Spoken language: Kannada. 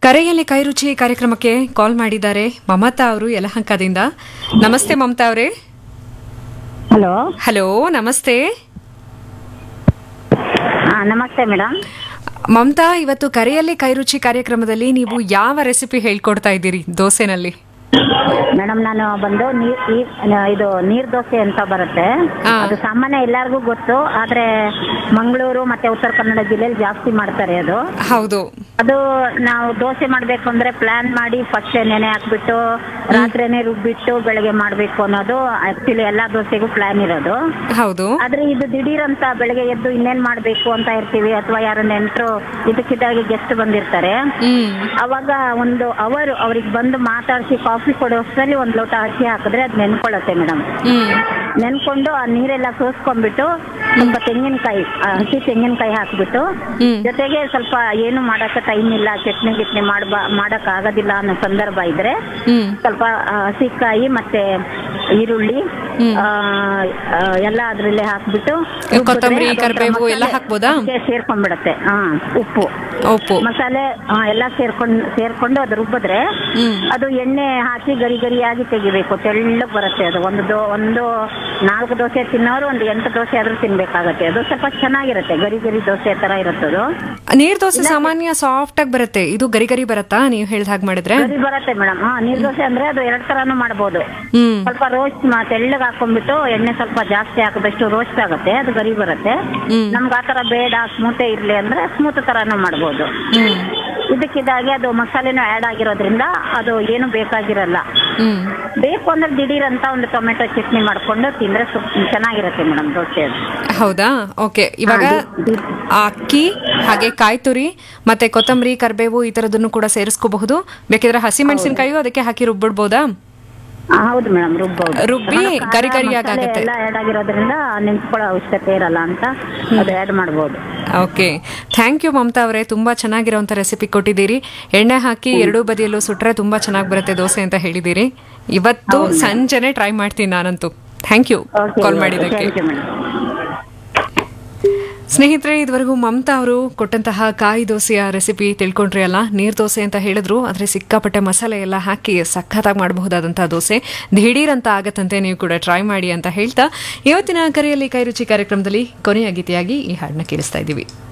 ಕರೆಯಲ್ಲಿ ಕೈರುಚಿ ಕಾರ್ಯಕ್ರಮಕ್ಕೆ ಕಾಲ್ ಮಾಡಿದ್ದಾರೆ ಮಮತಾ ಅವರು ಯಲಹಂಕದಿಂದ ನಮಸ್ತೆ ಮಮತಾ ಅವರೇ ಹಲೋ ಹಲೋ ನಮಸ್ತೆ ಹಾ ನಮಸ್ತೆ ಮೇಡಮ್ ಮಮತಾ ಇವತ್ತು ಕರೆಯಲ್ಲಿ ಕೈರುಚಿ ಕಾರ್ಯಕ್ರಮದಲ್ಲಿ ನೀವು ಯಾವ ರೆಸಿಪಿ ಹೇಳ್ಕೊಡ್ತಾ ಇದ್ದೀರಿ ದೋಸೆನಲ್ಲಿ ಮೇಡಮ್ ನಾನು ಬಂದು ನೀರ್ ಈ- ಇದು ನೀರ್ ದೋಸೆ ಅಂತ ಬರುತ್ತೆ ಹಾ. ಅದು ಸಾಮಾನ್ಯ ಎಲ್ಲರಿಗೂ ಗೊತ್ತು ಆದ್ರೆ ಮಂಗಳೂರು ಮತ್ತೆ ಉತ್ತರ ಕನ್ನಡ ಜಿಲ್ಲೆಯಲ್ಲಿ ಜಾಸ್ತಿ ಮಾಡ್ತಾರೆ ಅದು ಹೌದು ಅದು ನಾವು ದೋಸೆ ಮಾಡ್ಬೇಕು ಅಂದ್ರೆ ಪ್ಲಾನ್ ಮಾಡಿ ಫಸ್ಟ್ ನೆನೆ ಹಾಕ್ಬಿಟ್ಟು ರಾತ್ರಿನೇ ರುಬ್ಬಿಟ್ಟು ಬೆಳಗ್ಗೆ ಮಾಡ್ಬೇಕು ಅನ್ನೋದು ಆಕ್ಚುಲಿ ಎಲ್ಲಾ ದೋಸೆಗೂ ಪ್ಲಾನ್ ಇರೋದು ಹೌದು ಆದ್ರೆ ಇದು ದಿಢೀರ್ ಅಂತ ಬೆಳಗ್ಗೆ ಎದ್ದು ಇನ್ನೇನ್ ಮಾಡ್ಬೇಕು ಅಂತ ಇರ್ತೀವಿ ಅಥವಾ ಯಾರು ನೆಂಟರು ಇದಕ್ಕಿದ್ದಾಗೆ ಗೆಸ್ಟ್ ಬಂದಿರ್ತಾರೆ ಹ್ಮ್ ಅವಾಗ ಒಂದು ಅವರು ಅವ್ರಿಗೆ ಬಂದು ಮಾತಾಡಿಸಿ ಕಾಫಿ ಕೊಡೋಷ್ಟರಲ್ಲಿ ಒಂದು ಲೋಟ ಅಕ್ಕಿ ಹಾಕಿದ್ರೆ ಅದು ನೆನ್ಕೊಳ್ಳುತ್ತೆ ಮೇಡಮ್ ಹ್ಮ್ ನೆನ್ಕೊಂಡು ಆ ನೀರೆಲ್ಲ ಸೋಸ್ಕೊಂಡ್ಬಿಟ್ಟು ಸ್ವಲ್ಪ ತೆಂಗಿನಕಾಯಿ ಆ, ಹಸಿ ತೆಂಗಿನಕಾಯಿ ಹಾಕ್ಬಿಟ್ಟು ಹ್ಮ್. ಜೊತೆಗೆ ಸ್ವಲ್ಪ ಏನು ಮಾಡಕ್ಕೆ ಟೈಮ್ ಇಲ್ಲ ಚಟ್ನಿ ಗಿಟ್ನಿ ಮಾಡ್ಬಾ ಮಾಡಕ್ ಆಗೋದಿಲ್ಲ ಅನ್ನೋ ಸಂದರ್ಭ ಇದ್ರೆ ಹ್ಮ್ ಸ್ವಲ್ಪ ಆ, ಹಸಿಕಾಯಿ ಮತ್ತೆ ಈರುಳ್ಳಿ ಆ, ಆ, ಎಲ್ಲ ಅದ್ರಲ್ಲೇ ಹಾಕ್ಬಿಟ್ಟು ರುಬ್ಬಿದ್ರೆ ಕೊತ್ತಂಬರಿ, ಅದೊಂಥರ ಕರ್ಬೇವು ಎಲ್ಲ ಮಸಾಲೆ ಹಾಕ್ಬೋದಾ? ಅದಕ್ಕೆ ಸೇರ್ಕೊಂಡ್ಬಿಡತ್ತೆ ಹಾ ಉಪ್ಪು ಉಪ್ಪು ಮಸಾಲೆ ಆ, ಎಲ್ಲ ಸೇರ್ಕೊಂಡು ಸೇರ್ಕೊಂಡು ಅದು ರುಬ್ಬಿದ್ರೆ ಹ್ಮ್ ಅದು ಎಣ್ಣೆ ಹಾಕಿ ಗರಿ ಗರಿಯಾಗಿ ತೆಗಿಬೇಕು ತೆಳ್ಳಗ್ ಬರುತ್ತೆ ಅದು ಒಂದು ದೋ ಒಂದು ನಾಲ್ಕು ದೋಸೆ ತಿನ್ನೋರು ಒಂದು ಎಂಟು ದೋಸೆ ಆದ್ರೂ ತಿನ್ಬೇಕಾಗತ್ತೆ ಅದು ಸ್ವಲ್ಪ ಚೆನ್ನಾಗಿರುತ್ತೆ ಗರಿ ಗರಿ ದೋಸೆ ತರ ಇರುತ್ತೆ ಅದು ನೀರ್ ದೋಸೆ ಸಾಮಾನ್ಯ ಸಾಫ್ಟ್ ಆಗಿ ಬರುತ್ತೆ ಇದು ಗರಿ ಗರಿ ಬರತ್ತಾ ನೀವು ಹೇಳ್ದ ಹಾಗೆ ಮಾಡಿದ್ರೆ ಗರಿ ಬರುತ್ತೆ ಮೇಡಮ್ ಹಾ ನೀರ್ ದೋಸೆ ಅಂದ್ರೆ ಅದು ಎರಡ್ ತರಾನು ಮಾಡ್ಬೋದು ಹ್ಮ್ ಸ್ವಲ್ಪ ರೋಸ್ಟ್ ತೆಳ್ಳಗ್ ಹಾಕೊಂಡ್ಬಿಟ್ಟು ಎಣ್ಣೆ ಸ್ವಲ್ಪ ಜಾಸ್ತಿ ಹಾಕಿದಷ್ಟು ರೋಸ್ಟ್ ಆಗುತ್ತೆ ಅದು ಗರಿ ಬರುತ್ತೆ ಹ್ಮ್. ನಮ್ಗೆ ಆತರ ಬೇಡ ಸ್ಮೂತೆ ಇರ್ಲಿ ಅಂದ್ರೆ ಸ್ಮೂತ್ ತರಾನು ಮಾಡ್ಬೋದು ಹ್ಮ್ ಇದಕ್ಕಿದಾಗೆ ಅದು ಮಸಾಲೆನೂ ಆ್ಯಡ್ ಆಗಿರೋದ್ರಿಂದ ಅದು ಏನು ಬೇಕಾಗಿರಲ್ಲ ಹ್ಮ್ ಬೇಕು ಅಂದ್ರೆ ದಿಢೀರ್ ಅಂತ ಒಂದು ಟೊಮೆಟೊ ಚಟ್ನಿ ಮಾಡ್ಕೊಂಡು ತಿಂದ್ರೆ ಸುಪ್ ಚೆನ್ನಾಗಿರುತ್ತೆ ಮೇಡಮ್ ದೋಸೆ ಅದು ಹೌದಾ ಓಕೆ ಇವಾಗ ಹಾ, ದಿ- ಆ ಅಕ್ಕಿ ಹಾಗೆ ಕಾಯಿ ತುರಿ ಮತ್ತೆ ಕೊತ್ತಂಬರಿ ಕರಿಬೇವು ಈ ತರದನ್ನು ಕೂಡ ಸೇರಿಸ್ಕೋಬಹುದು ಬೇಕಿದ್ರೆ ಹಸಿ ಮೆಣಸಿನಕಾಯಿಯು ಅದಕ್ಕೆ ಹಾಕಿ ರುಬ್ಬಿಡ್ಬೋದಾ ಆ, ಹೌದು ಮೇಡಮ್ ರುಬ್ಬೋದು ರುಬ್ಬಿ ಖಾರ, ಗರಿ ಮಸಾಲೆ ಗರಿಯಾಗುತ್ತೆ. ಎಲ್ಲ ಆ್ಯಡ್ ಆಗಿರೋದ್ರಿಂದ ನೆನ್ಸ್ಕೊಳ್ಳೋ ಅವಶ್ಯಕತೆ ಇರಲ್ಲ ಅಂತ ಅದು ಆ್ಯಡ್ ಮಾಡ್ಬೋದು ಓಕೆ ಥ್ಯಾಂಕ್ ಯು ಮಮತಾ ಅವರೇ ತುಂಬಾ ಚೆನ್ನಾಗಿರೋಂಥ ರೆಸಿಪಿ ಕೊಟ್ಟಿದ್ದೀರಿ ಎಣ್ಣೆ ಹಾಕಿ ಎರಡೂ ಬದಿಯಲ್ಲೂ ಸುಟ್ರೆ ತುಂಬಾ ಚೆನ್ನಾಗಿ ಬರುತ್ತೆ ದೋಸೆ ಅಂತ ಹೇಳಿದ್ದೀರಿ ಇವತ್ತು ಸಂಜೆನೆ ಟ್ರೈ ಮಾಡ್ತೀನಿ ನಾನಂತೂ ಥ್ಯಾಂಕ್ ಯು ಓಕೆ ಕಾಲ್ ಮಾಡಿದ್ದಕ್ಕೆ ಥ್ಯಾಂಕ್ ಯು ಮೇಡಮ್ ಸ್ನೇಹಿತರೆ ಇದುವರೆಗೂ ಮಮತಾ ಅವರು ಕೊಟ್ಟಂತಹ ಕಾಯಿ ದೋಸೆಯ ರೆಸಿಪಿ ತಿಳ್ಕೊಂಡ್ರಿ ಅಲ್ಲ ನೀರ್ ದೋಸೆ ಅಂತ ಹೇಳಿದ್ರು ಆದ್ರೆ ಸಿಕ್ಕಾಪಟ್ಟೆ ಮಸಾಲೆ ಎಲ್ಲ ಹಾಕಿ ಸಖತ್ತಾಗಿ ಮಾಡಬಹುದಾದಂತಹ ದೋಸೆ ದಿಢೀರ್ ಅಂತ ಆಗತ್ತಂತೆ ನೀವು ಕೂಡ ಟ್ರೈ ಮಾಡಿ ಅಂತ ಹೇಳ್ತಾ ಇವತ್ತಿನ ಕರೆಯಲ್ಲಿ ಕೈ ರುಚಿ ಕಾರ್ಯಕ್ರಮದಲ್ಲಿ ಕೊನೆಯ ಗೀತೆಯಾಗಿ ಈ ಹಾಡನ್ನ ಕೇಳಿಸ್ತಾ ಇದ್ದೀವಿ